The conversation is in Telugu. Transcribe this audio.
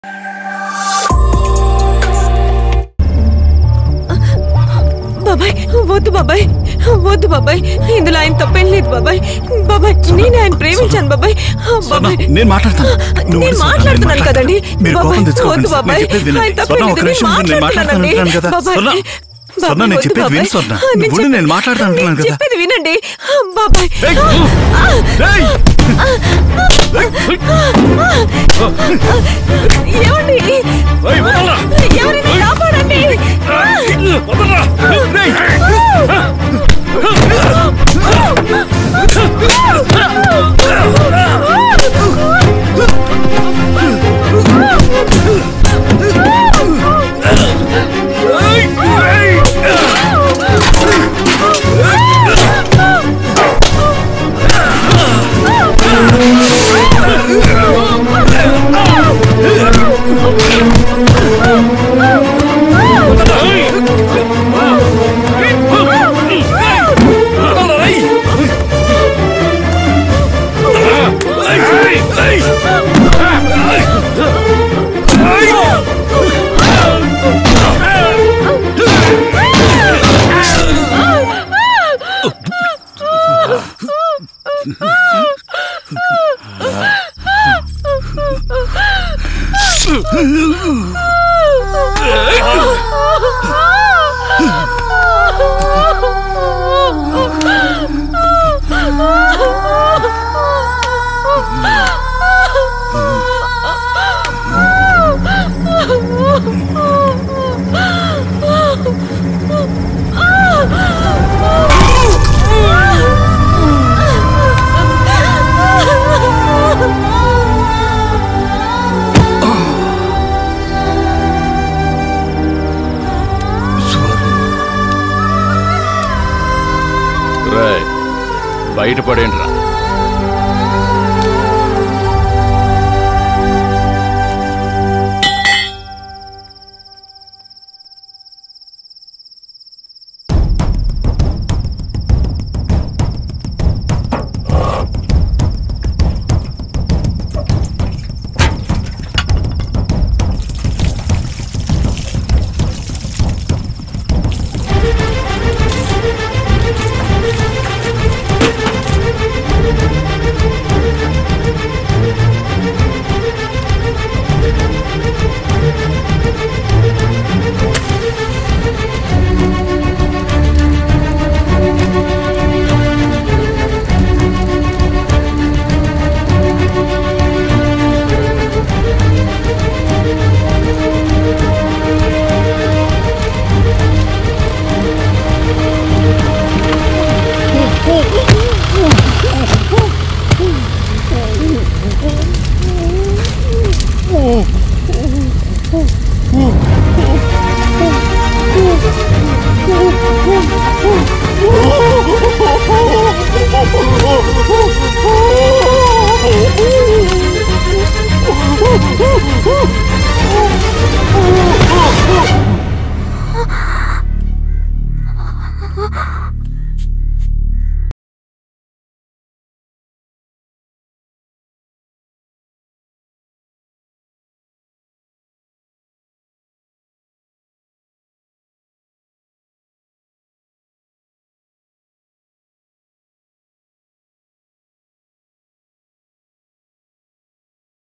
బాబాయ్ వద్దు బాబాయ్ వద్దు బాబాయ్ ఇందులో ఆయన తప్పేం లేదు బాబాయ్ బాబాయ్ నేను ఆయన ప్రేమించాను బాబాయ్ స్వర్ణ, బాబాయ్ నేను మాట్లాడతాను నువ్వు నేను ఉండు స్వర్ణ, నేను మాట్లాడుతున్నాను కదండి మీరు బాబాయ్, కోపం తెచ్చుకోకండి వద్దు స్వర్ణ, బాబాయ్ నేను చెప్పేది వినండి. ఆయన తప్పేం స్వర్ణ, లేదు, ఒక నిమిషం నేను ఉండు, నేను మాట్లాడతాను మాట్లాడుతున్నానండి. అంటున్నాను కదా బాబాయ్, స్వర్ణ, బాబాయ్, స్వర్ణ, నేను వద్దు చెప్పేది విను బాబాయ్. స్వర్ణ. నేను నువ్వు ఉండు, నేను చెప్పేది- మాట్లాడతాను అంటున్నాను నేను కదా. చెప్పేది వినండి బాబాయ్ ఏయ్, ఏయ్! ఏమండి ఏయ్, వదలరా! ఎవరైనా కాపాడండి వదలరా! ఏయ్! రేయ్, బయట పడేంట్రా Oh,